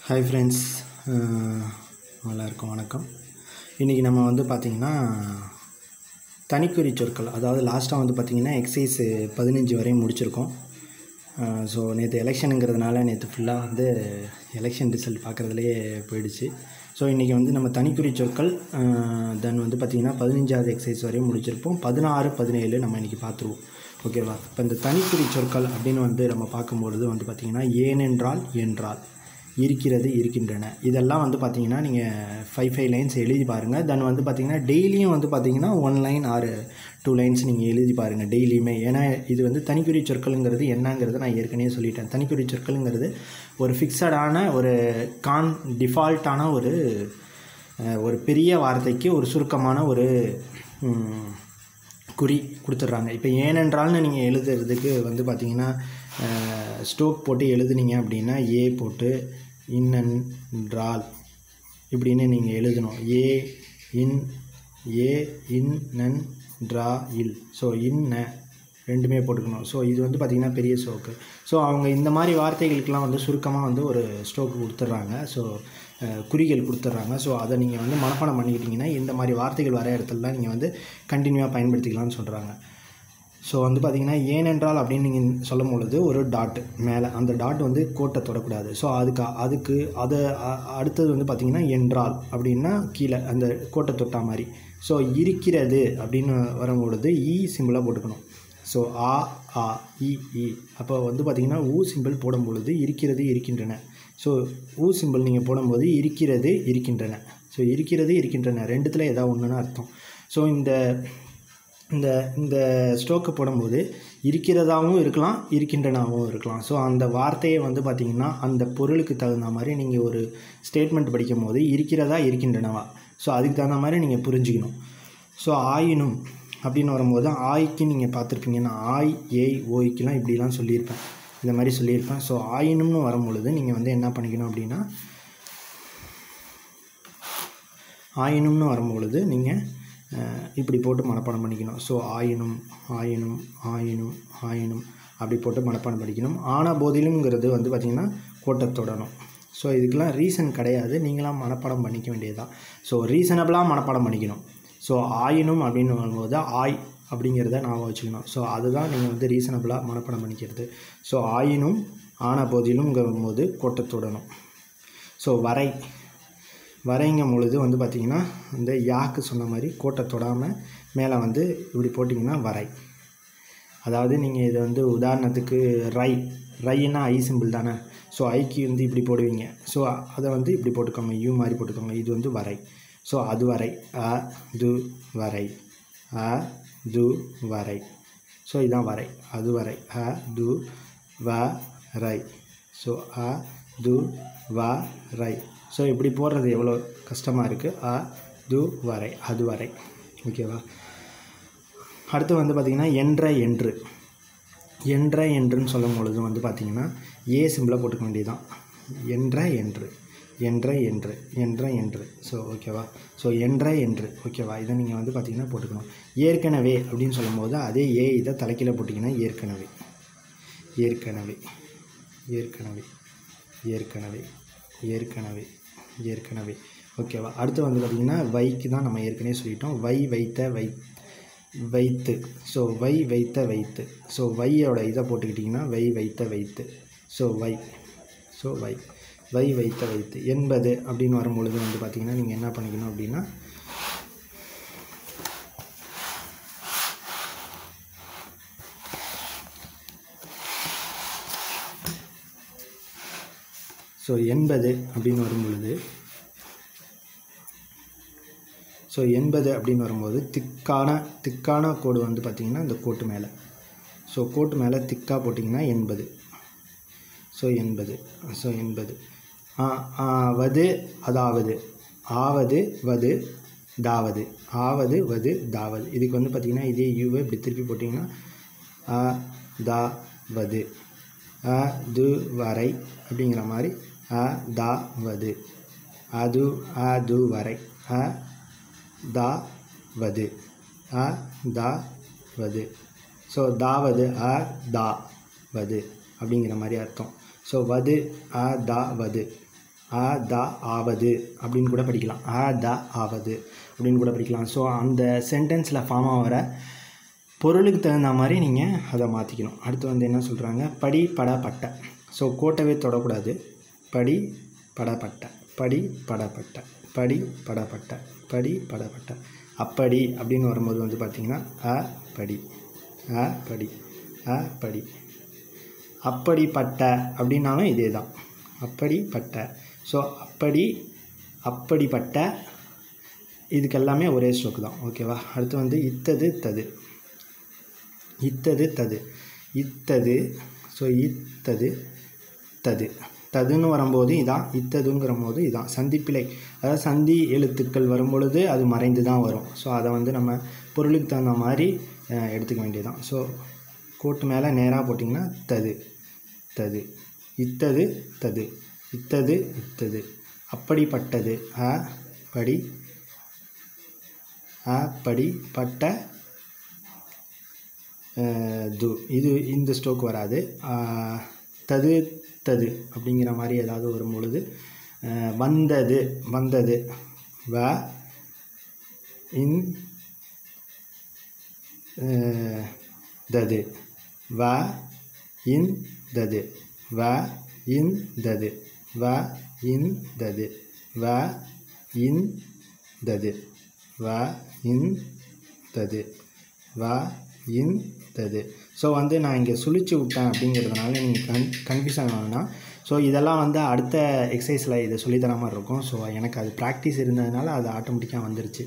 Hi friends எல்லாருக்கும் வணக்கம் இன்றைக்கி நம்ம வந்து பார்த்திங்கன்னா தனிக்குறி சொற்கள் அதாவது லாஸ்ட்டாக வந்து பார்த்திங்கன்னா எக்ஸைஸ் பதினஞ்சு வரையும் முடிச்சிருக்கோம் ஸோ நேற்று எலெக்ஷனுங்கிறதுனால நேற்று ஃபுல்லாக வந்து எலெக்ஷன் ரிசல்ட் பார்க்குறதுலேயே போயிடுச்சு ஸோ இன்றைக்கி வந்து நம்ம தனிக்குறி சொற்கள் தென் வந்து பார்த்திங்கன்னா பதினஞ்சாவது எக்ஸசைஸ் வரையும் முடிச்சிருப்போம் பதினாறு பதினேழு நம்ம இன்றைக்கி பார்த்துருவோம் ஓகேவா இப்போ இந்த தனிக்குறி சொற்கள் அப்படின்னு வந்து நம்ம பார்க்கும்பொழுது வந்து பார்த்திங்கன்னா ஏனென்றால் என்றால் இருக்கிறது இருக்கின்றன இதெல்லாம் வந்து பார்த்தீங்கன்னா நீங்கள் ஃபைவ் ஃபைவ் லைன்ஸ் எழுதி பாருங்கள் தென் வந்து பார்த்தீங்கன்னா டெய்லியும் வந்து பார்த்தீங்கன்னா ஒன் லைன் ஆறு டூ லைன்ஸ் நீங்கள் எழுதி பாருங்கள் டெய்லியுமே ஏன்னா இது வந்து தனிக்குறி சொற்கள்ங்கிறது என்னங்கிறத நான் ஏற்கனவே சொல்லிட்டேன் தனிக்குறி சொற்கள்ங்கிறது ஒரு ஃபிக்ஸடான ஒரு கான் டிஃபால்ட்டான ஒரு அஹ், ஒரு பெரிய வார்த்தைக்கு ஒரு சுருக்கமான ஒரு ம், குறி கொடுத்துட்றாங்க இப்போ ஏனென்றால்னு நீங்கள் எழுதுறதுக்கு வந்து பார்த்தீங்கன்னா ஸ்டோக் போட்டு எழுதுனீங்க அப்படின்னா ஏ போட்டு இன்னென்றால் இப்படின்னு நீங்கள் எழுதணும் ஏ இன் ஏ இன் நன் ட்ரா இல் ஸோ இன்ன ரெண்டுமே போட்டுக்கணும் ஸோ இது வந்து பார்த்திங்கன்னா பெரிய ஸ்ட்ரோக்கு ஸோ அவங்க இந்த மாதிரி வார்த்தைகளுக்கெல்லாம் வந்து சுருக்கமாக வந்து ஒரு ஸ்ட்ரோக்கு கொடுத்துட்றாங்க ஸோ குறிகள் கொடுத்துட்றாங்க ஸோ அதை நீங்கள் வந்து மனப்பாடம் பண்ணிக்கிட்டிங்கன்னா இந்த மாதிரி வார்த்தைகள் வர இடத்துலலாம் நீங்கள் வந்து கண்டினியூவாக பயன்படுத்திக்கலாம்னு சொல்கிறாங்க ஸோ வந்து பார்த்திங்கன்னா ஏனென்றால் அப்படின்னு நீங்கள் சொல்லும் பொழுது ஒரு டாட் மேலே அந்த டாட் வந்து கோட்டை தொடக்கூடாது ஸோ அதுக்கு அதுக்கு அதை அ- அடுத்தது வந்து பார்த்திங்கன்னா என்றால் அப்படின்னா கீழே அந்த கோட்டை தொட்டா மாதிரி ஸோ இருக்கிறது அப்படின்னு வரும்பொழுது இ சிம்பிளாக போட்டுக்கணும் ஸோ ஆ ஆ இ இ அப்போ வந்து பார்த்திங்கன்னா ஊ சிம்பிள் போடும் பொழுது இருக்கிறது இருக்கின்றன ஸோ ஊ சிம்பிள் நீங்கள் போடும்போது இருக்கிறது இருக்கின்றன ஸோ இருக்கிறது இருக்கின்றன ரெண்டுத்தில் ஏதாவது ஒன்றுன்னு அர்த்தம் ஸோ இந்த இந்த இந்த ஸ்ட்ரோக்கை போடும்போது இருக்கிறதாகவும் இருக்கலாம் இருக்கின்றனாகவும் இருக்கலாம் ஸோ அந்த வார்த்தையை வந்து பார்த்திங்கன்னா அந்த பொருளுக்கு தகுந்த மாதிரி நீங்கள் ஒரு ஸ்டேட்மெண்ட் படிக்கும் போது இருக்கிறதா இருக்கின்றனவா ஸோ அதுக்கு தகுந்த மாதிரி நீங்கள் புரிஞ்சுக்கணும் ஸோ ஆயினும் அப்படின்னு வரும்போது ஆய்க்கு நீங்கள் பார்த்துருப்பீங்க நான் ஆய் ஏய் ஓய்க்கெலாம் இப்படிலாம் சொல்லியிருப்பேன் இந்த மாதிரி சொல்லியிருப்பேன் ஸோ ஆயினும்னு வரும்பொழுது நீங்கள் வந்து என்ன பண்ணிக்கணும் அப்படின்னா ஆயினும்னு வரும்பொழுது நீங்கள் அஹ், இப்படி போட்டு மனப்பாடம் பண்ணிக்கணும் ஸோ ஆயினும் ஆயினும் ஆயினும் ஆயினும் அப்படி போட்டு மனப்பாடம் படிக்கணும் ஆன போதிலும்ங்கிறது வந்து பார்த்திங்கன்னா கோட்டை தொடணும் ஸோ இதுக்கெல்லாம் ரீசன் கிடையாது நீங்களாம் மனப்பாடம் பண்ணிக்க வேண்டியதுதான் ஸோ ரீசனபிளாக மனப்பாடம் பண்ணிக்கணும் ஸோ ஆயினும் அப்படின்னு வரும்போது ஆய் அப்படிங்கிறத ஞாபகம் வச்சுக்கணும் ஸோ அதுதான் நீங்கள் வந்து ரீசனபிளாக மனப்பாடம் பண்ணிக்கிறது ஸோ ஆயினும் ஆன போதிலும்ங்கும் போது கோட்டை தொடணும் ஸோ வரை வரைங்கும் பொழுது வந்து பார்த்திங்கன்னா இந்த யாக்கு சொன்ன மாதிரி கோட்டை தொடாமல் மேலே வந்து இப்படி போட்டிங்கன்னா வரை அதாவது நீங்கள் இதை வந்து உதாரணத்துக்கு ரை ரைன்னா ஐ சிம்பிள் தானே ஸோ ஐக்கு வந்து இப்படி போடுவீங்க ஸோ அதை வந்து இப்படி போட்டுக்கோங்க யூ மாதிரி போட்டுக்கோங்க இது வந்து வரை ஸோ அது வரை அ து வரை அ து வரை ஸோ இதான் வரை அது வரை அ து வ ரை ஸோ அ து வ ரை ஸோ இப்படி போடுறது எவ்வளோ கஷ்டமாக இருக்குது அ து வரை அது வரை ஓகேவா அடுத்து வந்து பார்த்திங்கன்னா என்ற என்று என்ற என்றுன்னு சொல்லும் பொழுது வந்து பார்த்திங்கன்னா ஏ சிம்பிளாக போட்டுக்க வேண்டியதுதான் என்ற என்று என்ற என்று என்ற என்று ஸோ ஓகேவா ஸோ என்ற என்று ஓகேவா இதை நீங்கள் வந்து பார்த்திங்கன்னா போட்டுக்கணும் ஏற்கனவே அப்படின்னு சொல்லும்போது அதே ஏ இதை தலைக்கீழ போட்டிங்கன்னா ஏற்கனவே ஏற்கனவே ஏற்கனவே ஏற்கனவே ஏற்கனவே ஏற்கனவே ஓகேவா அடுத்து வந்து பார்த்திங்கன்னா வைக்கு தான் நம்ம ஏற்கனவே சொல்லிட்டோம் வை வைத்த வை வைத்து ஸோ வை வைத்த வைத்து ஸோ வையோட இதை போட்டுக்கிட்டிங்கன்னா வை வைத்த வைத்து ஸோ வை ஸோ வை வை வைத்த வைத்து என்பது அப்படின்னு வரும்பொழுது வந்து பார்த்திங்கன்னா நீங்கள் என்ன பண்ணிக்கணும் அப்படின்னா ஸோ எண்பது அப்படின்னு வரும்பொழுது ஸோ எண்பது அப்படின்னு வரும்போது திக்கான திக்கான கோடு வந்து பார்த்திங்கன்னா இந்த கோட்டு மேலே ஸோ கோட்டு மேலே திக்காக போட்டிங்கன்னா எண்பது ஸோ எண்பது ஸோ எண்பது ஆ, ஆ, வது அதாவது ஆவது வது தாவது ஆவது வது தாவது இதுக்கு வந்து பார்த்திங்கன்னா இதே யூவை இப்படி திருப்பி போட்டிங்கன்னா அ தா வது அ து வரை அப்படிங்கிற மாதிரி அ தா வது அது அ து வரை அ தா வது அ தா வது ஸோ தாவது அ தா வது அப்படிங்கிற மாதிரி அர்த்தம் ஸோ வது அ தா வது அ த ஆவது அப்படின்னு கூட படிக்கலாம் அ த ஆவது அப்படின்னு கூட படிக்கலாம் ஸோ அந்த சென்டென்ஸில் ஃபார்ம் ஆகிற பொருளுக்கு தகுந்த மாதிரி நீங்கள் அதை மாற்றிக்கணும் அடுத்து வந்து என்ன சொல்கிறாங்க படி பட பட்ட ஸோ கோட்டவே தொடக்கூடாது படி படப்பட்ட படி படப்பட்ட படி படப்பட்ட படி படப்பட்ட அப்படி அப்படின்னு வரும்போது வந்து பார்த்திங்கன்னா அ படி அ படி அ படி அப்படிப்பட்ட அப்படின்னாலும் இதே தான் அப்படிப்பட்ட ஸோ அப்படி அப்படிப்பட்ட இதுக்கு எல்லாமே ஒரே ஸ்ட்ரோக் தான் ஓகேவா அடுத்து வந்து இத்தது தது இத்தது தது இத்தது ஸோ இத்தது தது ததுன்னு வரும்போது இதான் இத்ததுங்கிற போது இதான் சந்திப்பிழை அதாவது சந்தி எழுத்துக்கள் வரும்பொழுது அது மறைந்து தான் வரும் ஸோ அதை வந்து நம்ம பொருளுக்கு தகுந்த மாதிரி அஹ், எடுத்துக்க வேண்டியதுதான் ஸோ கோட்டு மேலே நேராக போட்டிங்கன்னா தது தது இத்தது தது இத்தது இத்தது அப்படிப்பட்டது அ படி அ படி பட்ட அஹ், து இது இந்த ஸ்ட்ரோக் வராது அஹ், தது தது அப்படிங்கிற மாதிரி ஏதாவது வரும் பொழுது அஹ், வந்தது வந்தது வ இன் அஹ், தது வ இன் தது வ இன் தது வ இன் தது வ இன் தது வ இன் தது வ இன் தது ஸோ வந்து நான் இங்கே சுழிச்சு விட்டேன் அப்படிங்கிறதுனால நீங்கள் கன் கன்ஃபியூஷன் ஆகுனா ஸோ இதெல்லாம் வந்து அடுத்த எக்ஸசைஸில் இதை சொல்லித்தர மாதிரி இருக்கும் ஸோ எனக்கு அது ப்ராக்டிஸ் இருந்ததுனால அது ஆட்டோமேட்டிக்காக வந்துருச்சு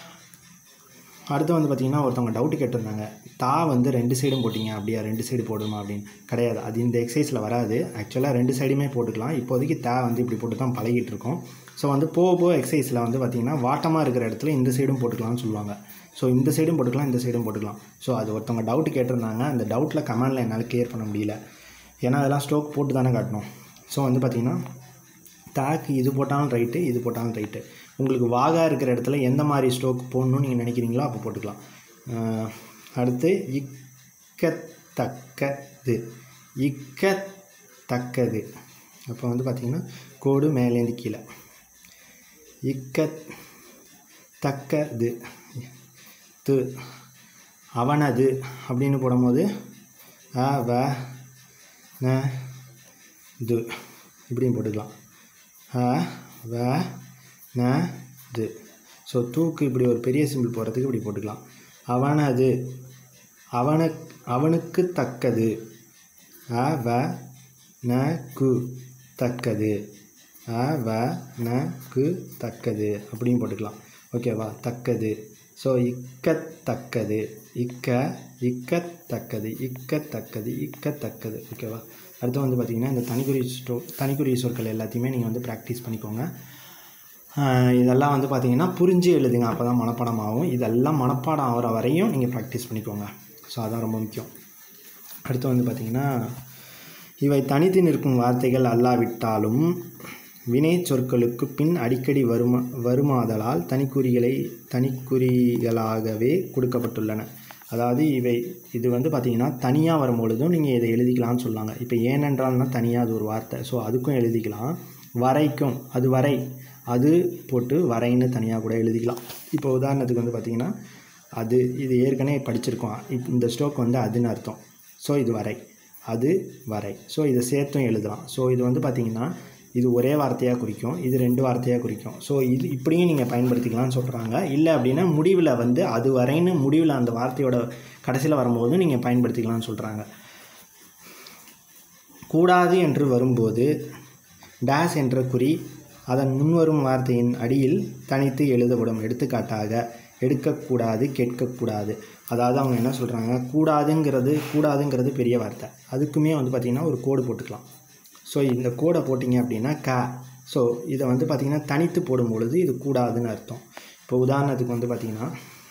அடுத்து வந்து பார்த்திங்கன்னா ஒருத்தவங்க டவுட் கேட்டிருந்தாங்க தா வந்து ரெண்டு சைடும் போட்டிங்க அப்படியா ரெண்டு சைடு போடுமா அப்படின்னு கிடையாது அது இந்த எக்ஸசைஸில் வராது ஆக்சுவலாக ரெண்டு சைடுமே போட்டுக்கலாம் இப்போதைக்கு தா வந்து இப்படி போட்டு தான் பழகிட்டு இருக்கோம் ஸோ வந்து போக போக எக்ஸசைஸில் வந்து பார்த்திங்கன்னா வாட்டமாக இருக்கிற இடத்துல இந்த சைடும் போட்டுக்கலாம்னு சொல்லுவாங்க ஸோ இந்த சைடும் போட்டுக்கலாம் இந்த சைடும் போட்டுக்கலாம் ஸோ அது ஒருத்தவங்க டவுட் கேட்டிருந்தாங்க அந்த டவுட்டில் கமெண்டில் என்னால் கிளியர் பண்ண முடியல ஏன்னா அதெல்லாம் ஸ்ட்ரோக் போட்டு தானே காட்டணும் ஸோ வந்து பார்த்திங்கன்னா தாக்கு இது போட்டாலும் ரைட்டு இது போட்டாலும் ரைட்டு உங்களுக்கு வாகா இருக்கிற இடத்துல எந்த மாதிரி ஸ்ட்ரோக் போடணும்னு நீங்கள் நினைக்கிறீங்களோ அப்போ போட்டுக்கலாம் அஹ் அடுத்து இக்கத்தக்கது இக்கத்தக்கது அப்போ வந்து பார்த்திங்கன்னா கோடு மேலேருந்து கீழே இக்கத் தக்கது து அவனது அப்படின்னு போடும்போது அ வ ந து இப்படியும் போட்டுக்கலாம் அ வ ந து ஸோ தூக்கு இப்படி ஒரு பெரிய சிம்பிள் போடுறதுக்கு இப்படி போட்டுக்கலாம் அவனது அவனுக்கு அவனுக்கு தக்கது அ வ ந கு தக்கது அ வ ந கு தக்கது அப்படியும் போட்டுக்கலாம் ஓகேவா தக்கது ஸோ இக்கத்தக்கது இக்க இக்கத்தக்கது இக்கத்தக்கது இக்கத்தக்கது ஓகேவா அடுத்து வந்து பார்த்திங்கன்னா இந்த தனிக்குறி ஸ்டோ தனிக்குறி சொற்கள் எல்லாத்தையுமே நீங்கள் வந்து ப்ராக்டிஸ் பண்ணிக்கோங்க ஆஹ் இதெல்லாம் வந்து பார்த்தீங்கன்னா புரிஞ்சு எழுதுங்க அப்போ தான் மனப்பாடம் ஆகும் இதெல்லாம் மனப்பாடம் ஆகிற வரையும் நீங்கள் ப்ராக்டிஸ் பண்ணிக்கோங்க ஸோ அதான் ரொம்ப முக்கியம் அடுத்து வந்து பார்த்திங்கன்னா இவை தனித்து நிற்கும் வார்த்தைகள் அல்லாவிட்டாலும் வினை சொற்களுக்கு பின் அடிக்கடி வருமா வருமாதலால் தனிக்குறிகளை தனிக்குறிகளாகவே கொடுக்கப்பட்டுள்ளன அதாவது இவை இது வந்து பார்த்திங்கன்னா தனியாக வரும்பொழுதும் நீங்கள் இதை எழுதிக்கலாம்னு சொல்லாங்க இப்போ ஏனென்றால்னா தனியாக அது ஒரு வார்த்தை ஸோ அதுக்கும் எழுதிக்கலாம் வரைக்கும் அது வரை அது போட்டு வரைன்னு தனியாக கூட எழுதிக்கலாம் இப்போ உதாரணத்துக்கு வந்து பார்த்திங்கன்னா அது இது ஏற்கனவே படிச்சிருக்கோம் இப் இந்த ஸ்ட்ரோக் வந்து அதுன்னு அர்த்தம் ஸோ இது வரை அது வரை ஸோ இதை சேர்த்தும் எழுதலாம் ஸோ இது வந்து பார்த்திங்கன்னா இது ஒரே வார்த்தையாக குறிக்கும் இது ரெண்டு வார்த்தையாக குறிக்கும் ஸோ இது இப்படியும் நீங்கள் பயன்படுத்திக்கலாம்னு சொல்கிறாங்க இல்லை அப்படின்னா முடிவில் வந்து அது வரைன்னு முடிவில் அந்த வார்த்தையோட கடைசியில் வரும்போது நீங்கள் பயன்படுத்திக்கலாம்னு சொல்கிறாங்க கூடாது என்று வரும்போது டேஸ் என்ற குறி அதன் முன்வரும் வார்த்தையின் அடியில் தனித்து எழுதப்படும் எடுத்துக்காட்டாக எடுக்கக்கூடாது கேட்கக்கூடாது அதாவது அவங்க என்ன சொல்கிறாங்க கூடாதுங்கிறது கூடாதுங்கிறது பெரிய வார்த்தை அதுக்குமே வந்து பார்த்திங்கன்னா ஒரு கோடு போட்டுக்கலாம் ஸோ இந்த கோடை போட்டிங்க அப்படின்னா க ஸோ இதை வந்து பார்த்திங்கன்னா தனித்து போடும் பொழுது இது கூடாதுன்னு அர்த்தம் இப்போ உதாரணத்துக்கு வந்து பார்த்திங்கன்னா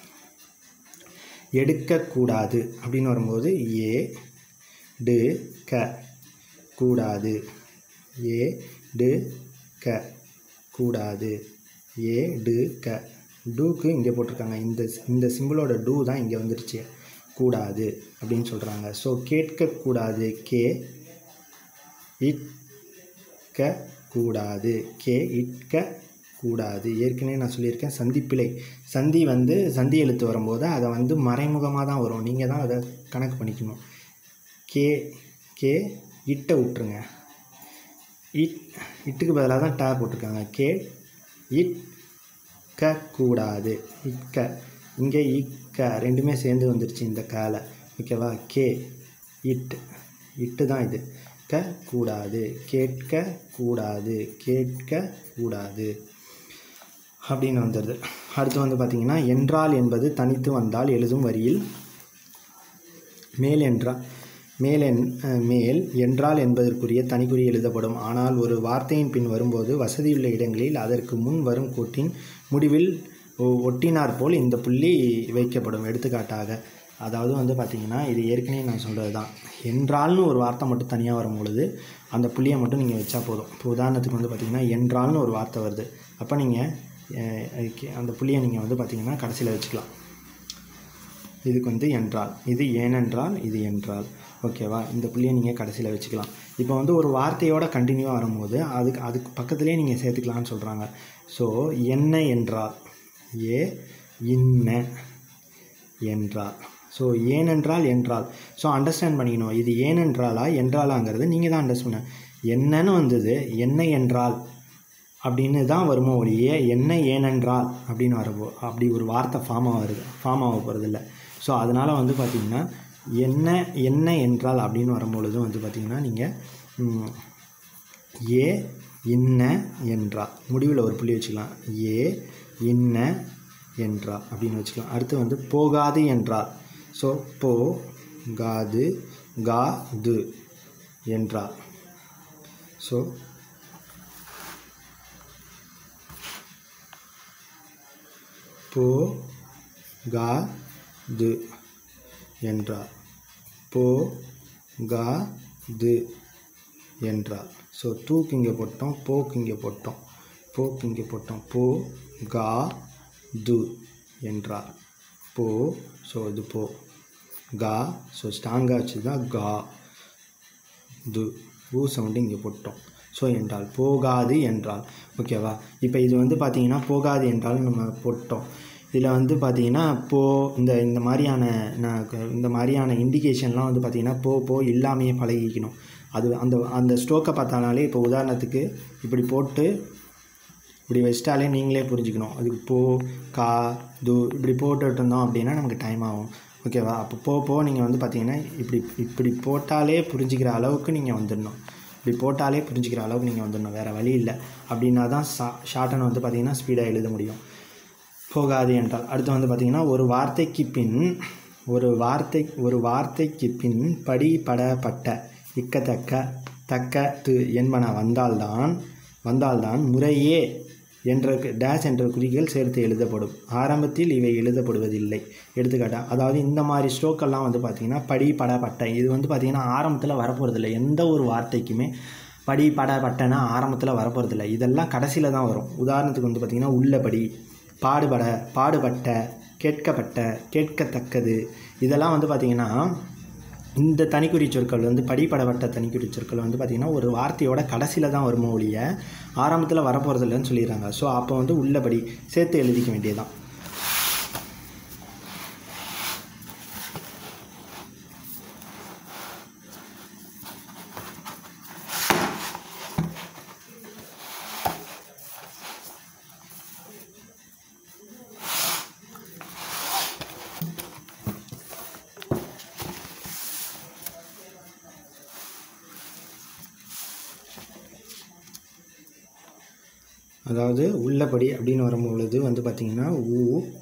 எடுக்கக்கூடாது அப்படின்னு வரும்போது ஏ டு க கூடாது ஏ டு க கூடாது ஏ டு க டூக்கு இங்கே போட்டிருக்காங்க இந்த இந்த சிம்பிளோட டூ தான் இங்கே வந்துருச்சு கூடாது அப்படின்னு சொல்கிறாங்க ஸோ கேட்கக்கூடாது கே இக்க கூடாது கே இட்க கூடாது ஏற்கனவே நான் சொல்லியிருக்கேன் சந்திப்பிழை சந்தி வந்து சந்தி எழுத்து வரும்போது அதை வந்து மறைமுகமாக தான் வரும் நீங்கள் தான் அதை கணக்கு பண்ணிக்கணும் கே கே இட்டை விட்டுருங்க இட் இட்டுக்கு பதிலாக தான் டா போட்டிருக்காங்க கே இட் க கூடாது இக்க இங்கே இக்க ரெண்டுமே சேர்ந்து வந்துருச்சு இந்த கால ஓகேவா கே இட் இட்டு தான் இது க கூடாது கேட்க கூடாது கேட்க கூடாது அப்படின்னு வந்துடுது அடுத்து வந்து பார்த்திங்கன்னா என்றால் என்பது தனித்து வந்தால் எழுதும் வரியில் மேல் என்றால் மேல் என் மேல் என்றால் என்பதற்குரிய தனிக்குறி எழுதப்படும் ஆனால் ஒரு வார்த்தையின் பின் வரும்போது வசதியுள்ள இடங்களில் அதற்கு முன் வரும் கூட்டின் முடிவில் ஒ- ஒட்டினார் போல் இந்த புள்ளி வைக்கப்படும் எடுத்துக்காட்டாக அதாவது வந்து பார்த்திங்கன்னா இது ஏற்கனவே நான் சொல்கிறது தான் என்றால்னு ஒரு வார்த்தை மட்டும் தனியாக வரும் பொழுது அந்த புள்ளியை மட்டும் நீங்கள் வச்சா போதும் இப்போ உதாரணத்துக்கு வந்து பார்த்திங்கன்னா என்றால்னு ஒரு வார்த்தை வருது அப்போ நீங்கள் அந்த புள்ளியை நீங்கள் வந்து பார்த்திங்கன்னா கடைசியில் வச்சுக்கலாம் இதுக்கு வந்து என்றால் இது ஏனென்றால் இது என்றால் ஓகேவா இந்த புள்ளியை நீங்கள் கடைசியில் வச்சுக்கலாம் இப்போ வந்து ஒரு வார்த்தையோட கண்டினியூவாக வரும்போது அதுக்கு அதுக்கு பக்கத்துலேயே நீங்கள் சேர்த்துக்கலாம்னு சொல்கிறாங்க ஸோ என்ன என்றால் ஏ இன்ன என்றால் ஸோ ஏனென்றால் என்றால் ஸோ அண்டர்ஸ்டாண்ட் பண்ணிக்கணும் இது ஏனென்றாலா என்றாலாங்கிறது நீங்கள் தான் அண்டர்ஸ்டாண்ட் என்னன்னு வந்தது என்ன என்றால் அப்படின்னு தான் வருமோ ஒழிய என்ன ஏனென்றால் அப்படின்னு வரப்போ அப்படி ஒரு வார்த்தை ஃபார்ம் ஆகுது ஃபார்ம் ஆக போகிறதில்ல ஸோ அதனால் வந்து பார்த்திங்கன்னா என்ன என்ன என்றால் அப்படின்னு வரும்பொழுது வந்து பார்த்திங்கன்னா நீங்கள் ஏ இன்ன என்றால் முடிவில் ஒரு புள்ளி வச்சுக்கலாம் ஏ இன்ன என்றால் அப்படின்னு வச்சுக்கலாம் அடுத்து வந்து போகாது என்றால் ஸோ போ காது கா து என்றால் ஸோ போ கா து என்றார் போ கா து என்றார் ஸோ தூக்கு இங்கே போட்டோம் போக்கு இங்கே போட்டோம் போக்கு இங்கே போட்டோம் போ கா து என்றார் போ ஸோ இது போ கா ஸோ ஸ்ட்ராங்காக வச்சு தான் கா து ஊ சவுண்டு இங்கே போட்டோம் ஸோ என்றால் போகாது என்றால் ஓகேவா இப்போ இது வந்து பார்த்தீங்கன்னா போகாது என்றால் நம்ம போட்டோம் இதில் வந்து பார்த்தீங்கன்னா போ இந்த இந்த மாதிரியான நான் க- இந்த மாதிரியான இண்டிகேஷன்லாம் வந்து பார்த்தீங்கன்னா போ போ இல்லாமையே பழகிக்கணும் அது அந்த அந்த ஸ்ட்ரோக்கை பார்த்தாலே இப்போ உதாரணத்துக்கு இப்படி போட்டு இப்படி வச்சிட்டாலே நீங்களே புரிஞ்சுக்கணும் அதுக்கு போ கா து இப்படி போட்டுட்டு இருந்தோம் அப்படின்னா நமக்கு டைம் ஆகும் ஓகேவா அப்போ போ போ நீங்கள் வந்து பார்த்தீங்கன்னா இப்படி இப்படி போட்டாலே புரிஞ்சுக்கிற அளவுக்கு நீங்கள் வந்துடணும் இப்படி போட்டாலே புரிஞ்சுக்கிற அளவுக்கு நீங்கள் வந்துடணும் வேறு வழி இல்லை அப்படின்னா தான் ஷா ஷார்ட்டனை வந்து பார்த்தீங்கன்னா ஸ்பீடாக எழுத முடியும் போகாது என்றால் அடுத்து வந்து பார்த்திங்கன்னா ஒரு வார்த்தைக்கு பின் ஒரு வார்த்தை ஒரு வார்த்தைக்கு பின் படி பட பட்ட இக்கத்தக்க தக்க து என்பன வந்தால்தான் வந்தால்தான் முறையே என்ற டேஷ் என்ற குறிகள் சேர்த்து எழுதப்படும் ஆரம்பத்தில் இவை எழுதப்படுவதில்லை எடுத்துக்காட்டா அதாவது இந்த மாதிரி ஸ்ட்ரோக்கெல்லாம் வந்து பார்த்திங்கன்னா படி பட பட்ட இது வந்து பார்த்திங்கன்னா ஆரம்பத்தில் வரப்போகிறதில்ல எந்த ஒரு வார்த்தைக்குமே படி பட பட்டனா ஆரம்பத்தில் வரப்போகிறதில்ல இதெல்லாம் கடைசியில் தான் வரும் உதாரணத்துக்கு வந்து பார்த்திங்கன்னா உள்ளபடி பாடுபட பாடுபட்ட கேட்கப்பட்ட கேட்கத்தக்கது இதெல்லாம் வந்து பார்த்திங்கன்னா இந்த தனிக்குறி சொற்கள் வந்து படிப்படப்பட்ட தனிக்குறி சொற்கள் வந்து பார்த்திங்கன்னா ஒரு வார்த்தையோட கடைசியில் தான் வருமோ ஒழிய ஆரம்பத்தில் வரப்போகிறதில்லன்னு சொல்லிடுறாங்க ஸோ அப்போ வந்து உள்ளபடி சேர்த்து எழுதிக்க வேண்டியதுதான் அதாவது உள்ளபடி அப்படின்னு வரும்பொழுது வந்து பார்த்திங்கன்னா ஊ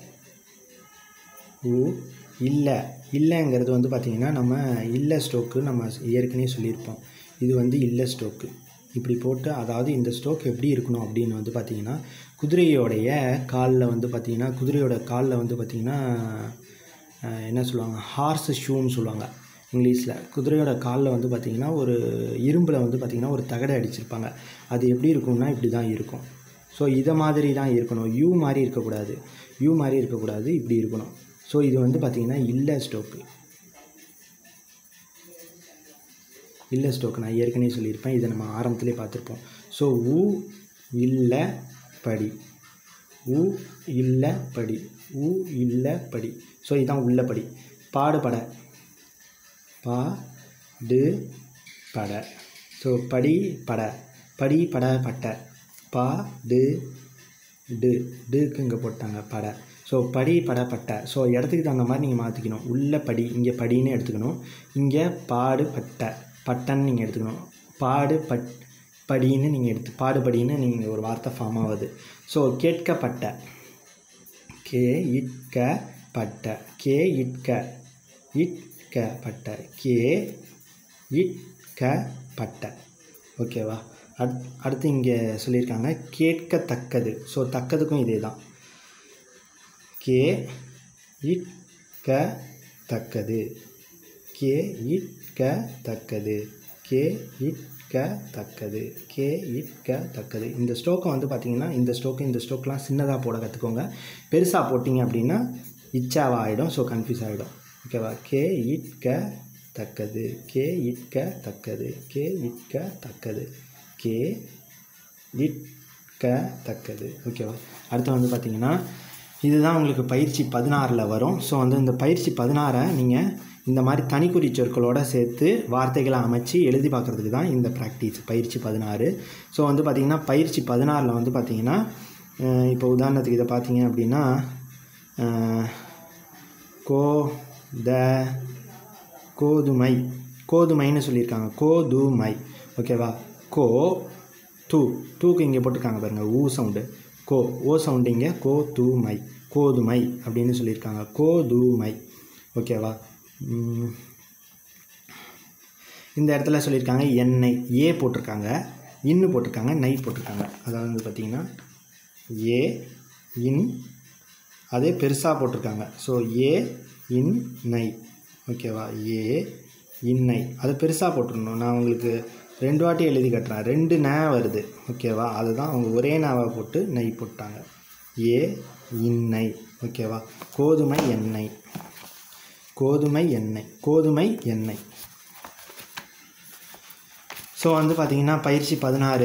ஊ இல்லை இல்லைங்கிறது வந்து பார்த்திங்கன்னா நம்ம இல்லை ஸ்ட்ரோக்கு நம்ம ஏற்கனவே சொல்லியிருப்போம் இது வந்து இல்லை ஸ்ட்ரோக்கு இப்படி போட்டு அதாவது இந்த ஸ்ட்ரோக் எப்படி இருக்கணும் அப்படின்னு வந்து பார்த்திங்கன்னா குதிரையோடைய காலில் வந்து பார்த்திங்கன்னா குதிரையோட காலில் வந்து பார்த்திங்கன்னா அஹ், என்ன சொல்லுவாங்க ஹார்ஸ் ஷூன்னு சொல்லுவாங்க இங்கிலீஷில் குதிரையோட காலில் வந்து பார்த்திங்கன்னா ஒரு இரும்பில் வந்து பார்த்திங்கன்னா ஒரு தகடை அடிச்சிருப்பாங்க அது எப்படி இருக்கும்னா இப்படி தான் இருக்கும் ஸோ இதை மாதிரி தான் இருக்கணும் யூ மாதிரி இருக்கக்கூடாது யூ மாதிரி இருக்கக்கூடாது இப்படி இருக்கணும் ஸோ இது வந்து பார்த்திங்கன்னா இல்லை ஸ்டோக்கு இல்லை ஸ்டோக் நான் ஏற்கனவே சொல்லியிருப்பேன் இதை நம்ம ஆரம்பத்திலே பார்த்துருப்போம் ஸோ உ இல்ல படி உ இல்ல படி உ இல்ல படி ஸோ இதுதான் உள்ள படி பாடுபட பா டு பட ஸோ படி பட படி பட பட்ட பா டு டு டுக்கு இங்கே போட்டாங்க பட ஸோ படி பட பட்ட ஸோ இடத்துக்கு தகுந்த மாதிரி நீங்கள் மாற்றிக்கணும் உள்ள படி இங்கே படின்னு எடுத்துக்கணும் இங்கே பாடு பட்ட பட்டன்னு நீங்கள் எடுத்துக்கணும் பாடு பட் படின்னு நீங்கள் எடுத்து பாடுபடின்னு நீங்கள் ஒரு வார்த்தை ஃபார்ம் ஆகுது ஸோ கேட்கப்பட்ட கே இட்க பட்ட கே இட்க இட்க பட்ட கே இட்க பட்ட ஓகேவா அட் அடுத்து இங்கே சொல்லியிருக்காங்க கேட்கத்தக்கது ஸோ தக்கதுக்கும் இதே தான் கே இட்க தக்கது கே இட்க தக்கது கே இட்க தக்கது கே இட்க தக்கது இந்த ஸ்ட்ரோக்கை வந்து பார்த்திங்கன்னா இந்த ஸ்ட்ரோக்கு இந்த ஸ்ட்ரோக்லாம் சின்னதாக போட கற்றுக்கோங்க பெருசாக போட்டிங்க அப்படின்னா இச்சாவா ஆகிடும் ஸோ கன்ஃபியூஸ் ஆகிடும் ஓகேவா கே இட்க தக்கது கே இட்க தக்கது கே இட்க தக்கது கே இட்க தக்கது ஓகேவா அடுத்து வந்து பார்த்திங்கன்னா இதுதான் உங்களுக்கு பயிற்சி பதினாறில் வரும் ஸோ வந்து இந்த பயிற்சி பதினாறை நீங்கள் இந்த மாதிரி தனிக்குறி சொற்களோட சேர்த்து வார்த்தைகளை அமைச்சு எழுதி பார்க்குறதுக்கு தான் இந்த ப்ராக்டிஸ் பயிற்சி பதினாறு ஸோ வந்து பார்த்திங்கன்னா பயிற்சி பதினாறில் வந்து பார்த்திங்கன்னா அஹ் இப்போ உதாரணத்துக்கு இதை பார்த்தீங்க அப்படின்னா அஹ், கோ த கோதுமை கோதுமைன்னு சொல்லியிருக்காங்க கோதுமை ஓகேவா கோ டூ டூக்கு இங்கே போட்டிருக்காங்க பாருங்கள் ஊ சவுண்டு கோ ஓ சவுண்டு இங்கே கோ தூமை கோதுமை அப்படின்னு சொல்லியிருக்காங்க கோதுமை ஓகேவா ம். இந்த இடத்துல சொல்லியிருக்காங்க எண்ணெய் ஏ போட்டிருக்காங்க இன்னு போட்டிருக்காங்க நை போட்டிருக்காங்க அதாவது வந்து பார்த்திங்கன்னா ஏ இன் அதே பெருசாக போட்டிருக்காங்க ஸோ ஏ இன் நை ஓகேவா ஏ இன்னை அதை பெருசாக போட்டுருணும் நான் உங்களுக்கு ரெண்டு வாட்டி எழுதி கட்டுறேன் ரெண்டு நே வருது ஓகேவா அதுதான் அவங்க ஒரே நாவை போட்டு நெய் போட்டாங்க ஏ இன்னை ஓகேவா கோதுமை எண்ணெய் கோதுமை எண்ணெய் கோதுமை எண்ணெய் ஸோ வந்து பார்த்திங்கன்னா பயிற்சி பதினாறு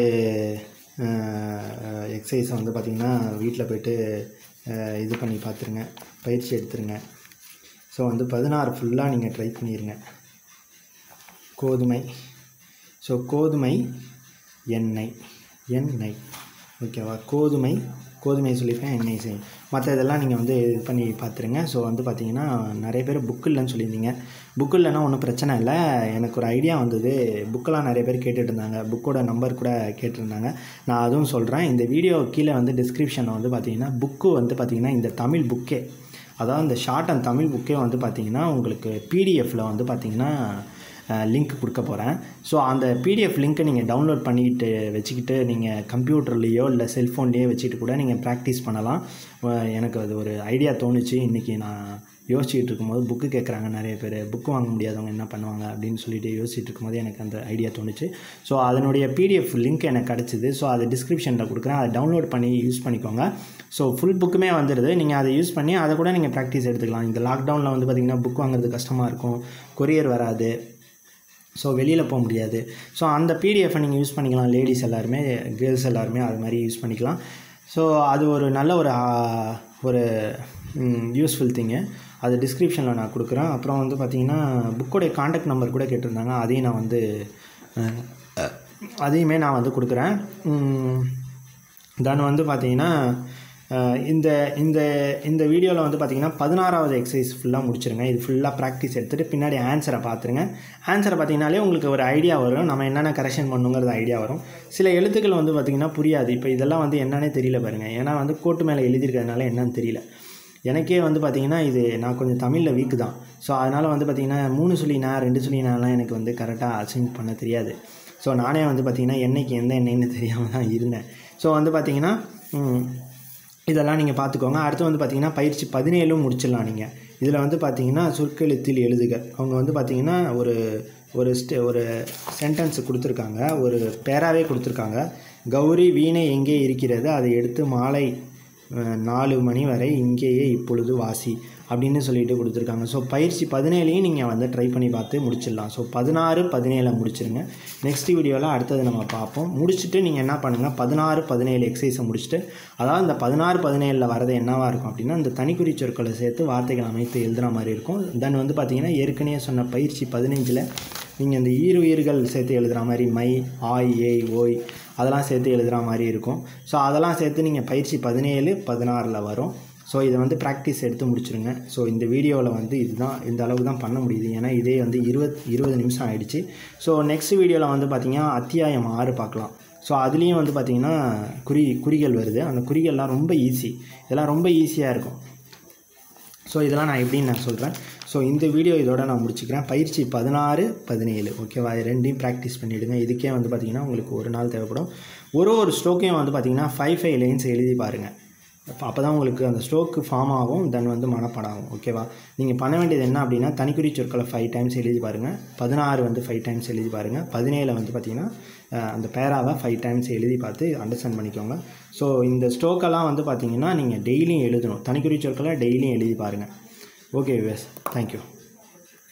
எக்ஸசைஸை வந்து பார்த்திங்கன்னா வீட்டில் போயிட்டு அஹ், இது பண்ணி பார்த்துருங்க பயிற்சி எடுத்துருங்க ஸோ வந்து பதினாறு ஃபுல்லாக நீங்கள் ட்ரை பண்ணிடுங்க கோதுமை ஸோ கோதுமை எண்ணெய் எண்ணெய் ஓகேவா கோதுமை கோதுமை சொல்லியிருக்கேன் எண்ணெய் செய் மற்ற இதெல்லாம் நீங்கள் வந்து இது பண்ணி பார்த்துருங்க ஸோ வந்து பார்த்தீங்கன்னா நிறைய பேர் புக்கு இல்லைன்னு சொல்லியிருந்தீங்க புக்கு இல்லைன்னா ஒன்றும் பிரச்சனை இல்லை எனக்கு ஒரு ஐடியா வந்தது புக்கெல்லாம் நிறைய பேர் கேட்டுட்டு இருந்தாங்க புக்கோட நம்பர் கூட கேட்டிருந்தாங்க நான் அதுவும் சொல்கிறேன் இந்த வீடியோ கீழே வந்து டிஸ்கிரிப்ஷனில் வந்து பார்த்தீங்கன்னா புக்கு வந்து பார்த்தீங்கன்னா இந்த தமிழ் புக்கே அதாவது இந்த ஷார்ட் அண்ட் தமிழ் புக்கே வந்து பார்த்தீங்கன்னா உங்களுக்கு பிடிஎஃப்பில் வந்து பார்த்தீங்கன்னா லிங்க் கொடுக்க போகிறேன் ஸோ அந்த பிடிஎஃப் லிங்க்கை நீங்கள் டவுன்லோட் பண்ணிக்கிட்டு வச்சுக்கிட்டு நீங்கள் கம்ப்யூட்டர்லேயோ இல்லை செல்ஃபோன்லேயோ வச்சுட்டு கூட நீங்கள் ப்ராக்டிஸ் பண்ணலாம் அஹ் எனக்கு அது ஒரு ஐடியா தோணுச்சு இன்றைக்கி நான் யோசிச்சுட்டு இருக்கும்போது புக்கு கேட்குறாங்க நிறைய பேர் புக்கு வாங்க முடியாதவங்க என்ன பண்ணுவாங்க அப்படின்னு சொல்லிட்டு யோசிச்சுட்டு இருக்கும்போது எனக்கு அந்த ஐடியா தோணுச்சு ஸோ அதனுடைய பிடிஎஃப் லிங்க் எனக்கு கிடச்சிது ஸோ அதை டிஸ்கிரிப்ஷனில் கொடுக்குறேன் அதை டவுன்லோட் பண்ணி யூஸ் பண்ணிக்கோங்க ஸோ ஃபுல் புக்குமே வந்துடுது நீங்கள் அதை யூஸ் பண்ணி அதை கூட நீங்கள் ப்ராக்டிஸ் எடுத்துக்கலாம் இந்த லாக்டவுனில் வந்து பார்த்திங்கன்னா புக் வாங்குறது கஷ்டமாக இருக்கும் கொரியர் வராது ஸோ வெளியில் போக முடியாது ஸோ அந்த பிடிஎஃபை நீங்கள் யூஸ் பண்ணிக்கலாம் லேடிஸ் எல்லாருமே கேர்ள்ஸ் எல்லாருமே அது மாதிரி யூஸ் பண்ணிக்கலாம் ஸோ அது ஒரு நல்ல ஒரு ஆ, ஒரு யூஸ்ஃபுல் திங்கு அது டிஸ்கிரிப்ஷனில் நான் கொடுக்குறேன் அப்புறம் வந்து பார்த்தீங்கன்னா புக்கோடைய காண்டாக்ட் நம்பர் கூட கேட்டிருந்தாங்க அதையும் நான் வந்து அஹ், அஹ், அதையுமே நான் வந்து கொடுக்குறேன் தென் வந்து பார்த்தீங்கன்னா அஹ், இந்த இந்த இந்த வீடியோவில் வந்து பார்த்தீங்கன்னா பதினாறாவது எக்ஸசைஸ் ஃபுல்லாக முடிச்சிருங்க இது ஃபுல்லாக ப்ராக்டிஸ் எடுத்துகிட்டு பின்னாடி ஆன்சரை பார்த்துருங்க ஆன்சரை பார்த்தீங்கனாலே உங்களுக்கு ஒரு ஐடியா வரும் நம்ம என்னென்ன கரெக்ஷன் பண்ணுங்கிறது ஐடியா வரும் சில எழுத்துக்கள் வந்து பார்த்திங்கன்னா புரியாது இப்போ இதெல்லாம் வந்து என்னன்னே தெரியல பாருங்கள் ஏன்னா வந்து கோட்டு மேலே எழுதியிருக்கிறதுனால என்னன்னு தெரியல எனக்கே வந்து பார்த்திங்கன்னா இது நான் கொஞ்சம் தமிழில் வீக்கு தான் ஸோ அதனால் வந்து பார்த்திங்கன்னா மூணு சொல்லினா ரெண்டு சொல்லினாலாம் எனக்கு வந்து கரெக்டாக அசைன் பண்ண தெரியாது ஸோ நானே வந்து பார்த்திங்கன்னா என்னைக்கு எந்த எண்ணெய்னு தெரியாமல் தான் இருந்தேன் ஸோ வந்து பார்த்திங்கன்னா ம், இதெல்லாம் நீங்கள் பார்த்துக்கோங்க அடுத்து வந்து பார்த்திங்கன்னா பயிற்சி பதினேழும் முடிச்சிடலாம் நீங்கள் இதில் வந்து பார்த்திங்கன்னா சொற்கெழுத்தில் எழுதுக அவங்க வந்து பார்த்திங்கன்னா ஒரு ஒரு ஸ்டே ஒரு சென்டென்ஸ் கொடுத்துருக்காங்க ஒரு பேராவே கொடுத்துருக்காங்க கௌரி வீணை எங்கே இருக்கிறது அதை எடுத்து மாலை அஹ், நாலு மணி வரை இங்கேயே இப்பொழுது வாசி அப்படின்னு சொல்லிட்டு கொடுத்துருக்காங்க ஸோ பயிற்சி பதினேழையும் நீங்கள் வந்து ட்ரை பண்ணி பார்த்து முடிச்சிடலாம் ஸோ பதினாறு பதினேழை முடிச்சிருங்க நெக்ஸ்ட் வீடியோவில் அடுத்தது நம்ம பார்ப்போம் முடிச்சுட்டு நீங்கள் என்ன பண்ணுங்கள் பதினாறு பதினேழு எக்ஸசைஸை முடிச்சுட்டு அதாவது இந்த பதினாறு பதினேழில் வரது என்னவாக இருக்கும் அப்படின்னா இந்த தனிக்குறி சொற்களை சேர்த்து வார்த்தைகள் அமைத்து எழுதுகிற மாதிரி இருக்கும் தென் வந்து பார்த்தீங்கன்னா ஏற்கனவே சொன்ன பயிற்சி பதினஞ்சில் நீங்கள் இந்த ஈருயிர்கள் சேர்த்து எழுதுகிற மாதிரி மை ஆய் ஏய் ஓய் அதெல்லாம் சேர்த்து எழுதுகிற மாதிரி இருக்கும் ஸோ அதெல்லாம் சேர்த்து நீங்கள் பயிற்சி பதினேழு பதினாறில் வரும் ஸோ இதை வந்து ப்ராக்டிஸ் எடுத்து முடிச்சிருங்க ஸோ இந்த வீடியோவில் வந்து இதுதான் இந்த அளவுக்கு தான் பண்ண முடியுது ஏன்னா இதே வந்து இருபத் இருபது நிமிஷம் ஆயிடுச்சு ஸோ நெக்ஸ்ட் வீடியோவில் வந்து பார்த்திங்கன்னா அத்தியாயம் ஆறு பார்க்கலாம் ஸோ அதுலேயும் வந்து பார்த்திங்கன்னா குறி குறிகள் வருது அந்த குறிகள்லாம் ரொம்ப ஈஸி இதெல்லாம் ரொம்ப ஈஸியாக இருக்கும் ஸோ இதெல்லாம் நான் எப்படின்னு நான் சொல்கிறேன் ஸோ இந்த வீடியோ இதோட நான் முடிச்சுக்கிறேன் பயிற்சி பதினாறு பதினேழு ஓகேவா இது ரெண்டையும் ப்ராக்டிஸ் பண்ணிவிடுங்க இதுக்கே வந்து பார்த்திங்கன்னா உங்களுக்கு ஒரு நாள் தேவைப்படும் ஒரு ஒரு ஸ்ட்ரோக்கையும் வந்து பார்த்திங்கன்னா ஃபைவ் ஃபைவ் லைன்ஸ் எழுதி பாருங்கள் அப்போ தான் உங்களுக்கு அந்த ஸ்ட்ரோக்கு ஃபார்ம் ஆகும் தென் வந்து மனப்பாடம் ஆகும் ஓகேவா நீங்கள் பண்ண வேண்டியது என்ன அப்படின்னா தனிக்குறி சொற்களை ஃபைவ் டைம்ஸ் எழுதி பாருங்கள் பதினாறு வந்து ஃபைவ் டைம்ஸ் எழுதி பாருங்கள் பதினேழு வந்து பார்த்திங்கன்னா அஹ், அந்த பேராவை ஃபைவ் டைம்ஸ் எழுதி பார்த்து அண்டர்ஸ்டாண்ட் பண்ணிக்கோங்க ஸோ இந்த ஸ்ட்ரோக்கெல்லாம் வந்து பார்த்திங்கன்னா நீங்கள் டெய்லியும் எழுதணும் தனிக்குறி சொற்களை டெய்லியும் எழுதி பாருங்கள் ஓகே விவேஸ் தேங்க்யூ